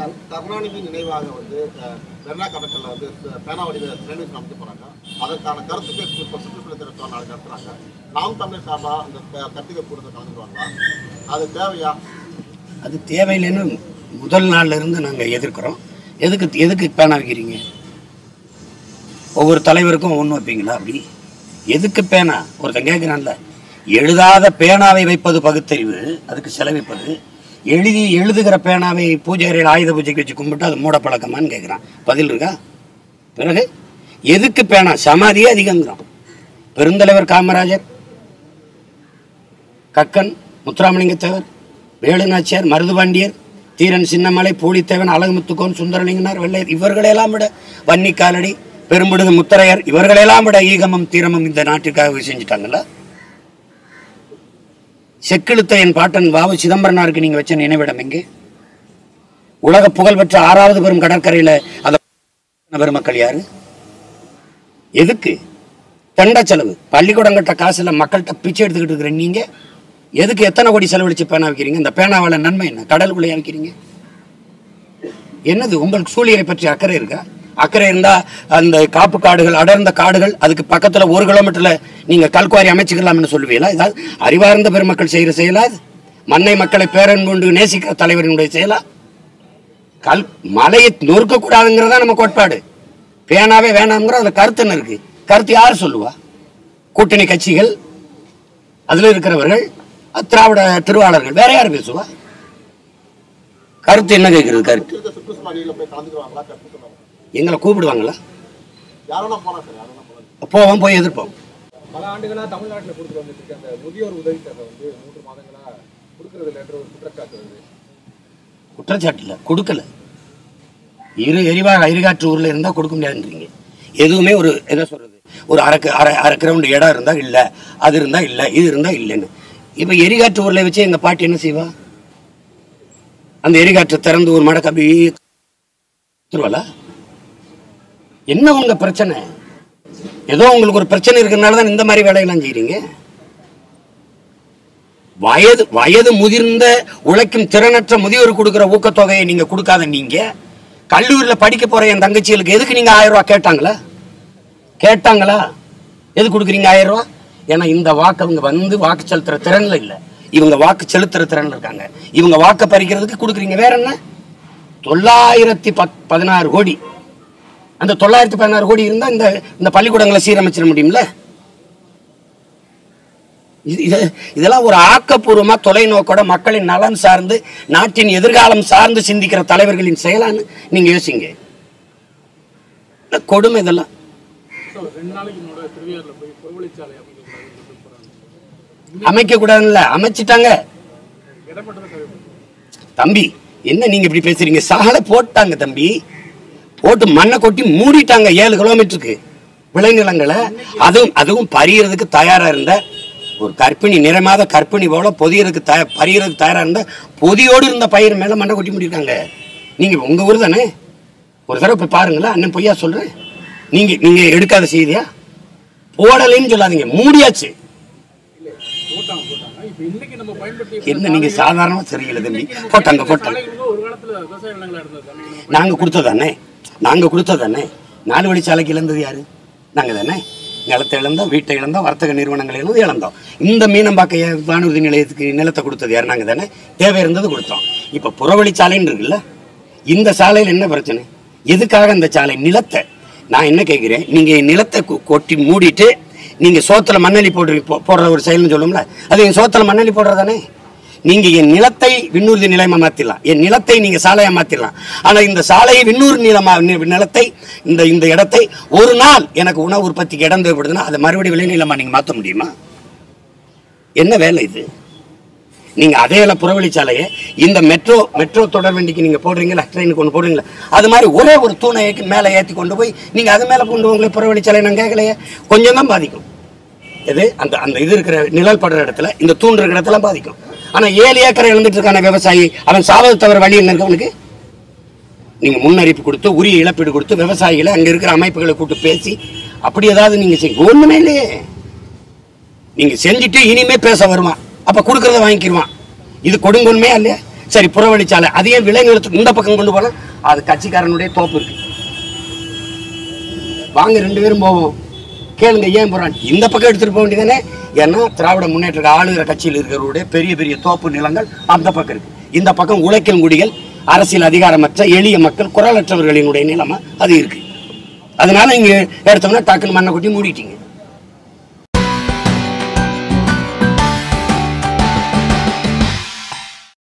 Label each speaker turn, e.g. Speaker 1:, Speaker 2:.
Speaker 1: கரு- கருணாநிதி நினைவாக வந்து அஹ், மெரினா கடற்கரையில் வந்து அஹ், பேனா வடிவ நினைவு அமைக்க போறாங்க அதற்கான கருத்து கேட்பு இப்போ சுற்றுச்சூழல் தினத்தோடு நாளைக்கு நடத்துறாங்க நாம் தமிழ் சார்பா அந்த க- கட்டிட கூட்டத்தை கலந்துக்குவாங்களா அது தேவையா
Speaker 2: அது தேவையில்லைன்னு முதல் நாள்ல இருந்து நாங்கள் எதிர்க்கிறோம் எதுக்கு எதுக்கு பேனா வைக்கிறீங்க ஒவ்வொரு தலைவருக்கும் ஒன்று வைப்பீங்களா அப்படி எதுக்கு பேனா ஒருத்தன் கேட்குறான்ல எழுதாத பேனாவை வைப்பது பகுத்தறிவு அதுக்கு செலவிப்பது எழுதி எழுதுகிற பேனாவை பூஜை அறையில் ஆயுத பூஜைக்கு வச்சு கும்பிட்டு அது மூட பழக்கமான்னு கேட்குறான் பதில் இருக்கா பிறகு எதுக்கு பேனா சமாதியே அதிகங்கிறோம் பெருந்தலைவர் காமராஜர் கக்கன் முத்துராமலிங்க தேவர் வேலுநாச்சியார் மருதுபாண்டியர் தீரன் சின்னமலை பூலித்தேவன் அழகுமுத்துக்கோன் சுந்தரலிங்கனார் வெள்ளை இவர்களெல்லாம் விட வன்னி காலடி பெரும்புடுகு முத்தரையர் இவர்களெல்லாம் விட ஈகமும் தீரமும் இந்த நாட்டிற்காக செஞ்சுட்டாங்கல்ல செக்கெழுத்த என் பாட்டன் வாவு சிதம்பரனாருக்கு நீங்க வச்ச நினைவிடம் எங்கே உலக புகழ்பெற்ற ஆறாவது பெரும் கடற்கரையில அந்த பெருமக்கள் யாரு எதுக்கு தண்ட செலவு பள்ளிக்கூடம் கட்ட காசுல மக்கள்கிட்ட பிச்சை எடுத்துக்கிட்டு இருக்கிற நீங்க எதுக்கு எத்தனை கோடி செலவழிச்சு பேனா வைக்கிறீங்க இந்த பேனாவால நன்மை என்ன கடலுக்குள்ளே வைக்கிறீங்க என்னது உங்களுக்கு சூழியலை பற்றி அக்கறை இருக்கா அக்கறை இருந்தா அந்த காப்பு காடுகள் அடர்ந்த காடுகள் அதுக்கு பக்கத்துல ஒரு கிலோமீட்டர்ல நீங்க கல்குவாரி அமைச்சுக்கலாம்னு சொல்லுவீங்களா இதாவது அறிவார்ந்த பெருமக்கள் செய்யற செயலா இது மண்ணை மக்களை பேரன்பு கொண்டு நேசிக்கிற தலைவரினுடைய செயலா கல் மலையை நொறுக்க கூடாதுங்கிறதா நம்ம கோட்பாடு பேனாவே வேணாம்ங்கிற அதுல கருத்து என்ன இருக்கு கருத்து யார் சொல்லுவா கூட்டணி கட்சிகள் அதுல இருக்கிறவர்கள் அஹ், திராவிட திருவாளர்கள் வேற யார் பேசுவா கருத்து என்ன கேட்கிறது கருத்து
Speaker 1: இருக்க சுற்றுச்சூழல் அணியில் போய் கலந்துக்குவாங்களா கருத்து சொல்லுவாங்க
Speaker 2: எங்களை கூப்பிடுவாங்களா
Speaker 1: யாரென்னா போனா சார் யாரென்னா போனா
Speaker 2: போவோம் போய் எதிர்ப்போம்
Speaker 3: பல ஆண்டுகளா தமிழ்நாட்டில் கொடுத்துட்டு வந்துட்டு இருக்க அந்த முதியோர் உதவித்தொகை வந்து மூன்று மாதங்களா கொடுக்கறது இல்லைன்ற ஒரு குற்றச்சாட்டு வருது
Speaker 2: குற்றச்சாட்டு இல்லை கொடுக்கல இரு எரிவாக எரிகாற்று ஊரில் இருந்தால் கொடுக்க முடியாதுன்றீங்க எதுவுமே ஒரு என்ன சொல்றது ஒரு அரை க- அரை அரை கிரவுண்ட் இடம் இருந்தால் இல்லை அது இருந்தால் இல்லை இது இருந்தால் இல்லைன்னு இப்போ எரிகாற்று ஊரில் வச்சு எங்கள் பாட்டி என்ன செய்வா அந்த எரிகாற்று திறந்து ஒரு மடக்கு அப்படி திருவாளா என்ன உங்க பிரச்சனை ஏதோ உங்களுக்கு ஒரு பிரச்சனை இருக்கிறனால தான் இந்த மாதிரி வேலையெல்லாம் செய்றீங்க வயது வயது முதிர்ந்த உழைக்கும் திறனற்ற முதியோர் கொடுக்குற ஊக்கத்தொகையை நீங்க கொடுக்காத நீங்க கல்லூரியில படிக்க போற என் தங்கச்சிகளுக்கு எதுக்கு நீங்க ஆயிரம் ரூபாய் கேட்டாங்களா கேட்டாங்களா எது கொடுக்குறீங்க ஆயிரம் ரூபாய் ஏன்னா இந்த வாக்கு அவங்க வந்து வாக்கு செலுத்துற திறன்ல இல்ல இவங்க வாக்கு செலுத்துற திறன்ல இருக்காங்க இவங்க வாக்க பறிக்கிறதுக்கு கொடுக்குறீங்க வேற என்ன தொள்ளாயிரத்தி பத் பதினாறு கோடி அந்த தொள்ளாயிரத்தி பதினாறு கோடி இருந்தா இந்த இந்த பள்ளிக்கூடங்களை சீரமைச்சிட முடியும்ல இது- இது இதெல்லாம் ஒரு ஆக்கப்பூர்வமா தொலைநோக்கோட மக்களின் நலன் சார்ந்து நாட்டின் எதிர்காலம் சார்ந்து சிந்திக்கிற தலைவர்களின் செயலான்னு நீங்க யோசிங்க இல்ல, கொடுமை இதெல்லாம்
Speaker 3: ஸோ ரெண்டு நாளைக்கு முன்னாடி திருவையாறுல போய் புறவழிச்சாலை அமைக்கக்கூடாதுன்னு போறாங்க
Speaker 2: அமைக்க கூடாதுல்ல அமைச்சிட்டாங்க
Speaker 3: இடப்பட்டதை தேவைப்படுது
Speaker 2: தம்பி என்ன நீங்க இப்படி பேசுறீங்க சாலை போட்டாங்க தம்பி போட்டு மண்ணை கொட்டி மூடிட்டாங்க ஏழு கிலோமீட்டருக்கு விளைநிலங்களை அதுவும் அதுவும் பறியறதுக்கு தயாரா இருந்த ஒரு கற்பிணி நிறமாத கற்பிணி போல பொதியறதுக்கு தய பறியறதுக்கு தயாரா இருந்த பொதியோடு இருந்த பயிர் மேல மண்ணை கொட்டி மூடிருக்காங்க நீங்க உங்க ஊர் தானே ஒரு தடவை போய் பாருங்களேன் அண்ணன் பொய்யா சொல்றேன் நீங்க நீங்க எடுக்காத செய்தியா போடலைன்னு சொல்லாதீங்க மூடியாச்சு
Speaker 3: போட்டாங்க போட்டாங்க இப்போ இன்னைக்கு நம்ம பயன்படுத்தி
Speaker 2: என்ன நீங்க சாதாரணமா சரியில்லை தம்பி போட்டாங்க போட்டாங்க
Speaker 3: சாலைகளுக்கு ஒரு காலத்துல விவசாய நிலங்களா இருந்தது அன்னைக்கு நம்ம
Speaker 2: நாங்க கொடுத்ததானே நாங்க கொடுத்ததானே நாலு வழிச்சாலைக்கு இழந்தது யாரு நாங்க தானே நிலத்தை இழந்தோம் வீட்டை இழந்தோம் வர்த்தக நிறுவனங்களை இழந்து இழந்தோம் இந்த மீனம்பாக்க ஏ- வானூர்தி நிலையத்துக்கு நிலத்தை கொடுத்தது யார் நாங்க தானே தேவை இருந்தது கொடுத்தோம் இப்ப புறவழிச்சாலைன்னு இருக்குல்ல இந்த சாலையில் என்ன பிரச்சனை எதுக்காக இந்த சாலை நிலத்தை நான் என்ன கேட்கிறேன் நீங்க நிலத்தை கொ- கொட்டி மூடிட்டு நீங்க சோத்துல மண்ணலி போடுற போ- போடுற ஒரு செயல்னு சொல்லுவோம்ல அது என் சோத்துல மண்ணலி போடுறதானே நீங்க என் நிலத்தை விண்ணூர்தி நிலையமா மாத்திடலாம் என் நிலத்தை நீங்க சாலையா மாத்திடலாம் ஆனா இந்த சாலையை விண்ணூர் நிலமா நி- நிலத்தை இந்த இந்த இடத்தை ஒரு நாள் எனக்கு உணவு உற்பத்திக்கு இடம் தேவைப்படுதுன்னா அதை மறுபடியும் விளைநிலமா நீங்க மாத்த முடியுமா என்ன வேலை இது நீங்க அதே எல்லாம் புறவழிச்சாலையை இந்த மெட்ரோ மெட்ரோ தொடர் வண்டிக்கு நீங்க போடுறீங்களா ட்ரெயினுக்கு ஒன்று போடுறீங்களா அது மாதிரி ஒரே ஒரு தூணை ஏற்றி மேலே ஏற்றி கொண்டு போய் நீங்க அது மேலே கொண்டு போங்களே புறவழிச்சாலை நான் கேட்கலையே கொஞ்சம் தான் பாதிக்கும் எது அந்த அந்த இது இருக்கிற நிழல் படுற இடத்துல இந்த தூண் இருக்கிற இடத்துல பாதிக்கும் ஆனா ஏழு ஏக்கரை இழந்துட்டு இருக்கான விவசாயி அவன் சாவது தவிர வழி என்ன இருக்கு அவனுக்கு நீங்க முன்னறிவிப்பு கொடுத்து உரிய இழப்பீடு கொடுத்து விவசாயிகளை அங்க இருக்கிற அமைப்புகளை கூப்பிட்டு பேசி அப்படி ஏதாவது நீங்க செய்ய ஒண்ணுமே இல்லையே நீங்க செஞ்சுட்டு இனிமே பேச வருவான் அப்ப கொடுக்கறத வாங்கிக்கிருவான் இது கொடுங்கொன்மையா இல்லையா சரி புறவழிச்சாலை அதையே விளைநிலத்துக்கு இந்த பக்கம் கொண்டு போனா அது கட்சிக்காரனுடைய தோப்பு இருக்கு வாங்க ரெண்டு பேரும் போவோம் கேளுங்க ஏன் போறான் இந்த பக்கம் எடுத்துட்டு போக வேண்டியதானே ஏன்னா திராவிட முன்னேற்ற கழக ஆளுகிற கட்சியில் இருக்கிறவருடைய பெரிய பெரிய தோப்பு நிலங்கள் அந்த பக்கம் இருக்கு இந்த பக்கம் உழைக்கும் குடிகள் அரசியல் அதிகாரமற்ற எளிய மக்கள் குரலற்றவர்களினுடைய நிலைமை அது இருக்கு அதனால இங்க எடுத்தோம்னா டக்குன்னு மண்ணை கொட்டி மூடிட்டீங்க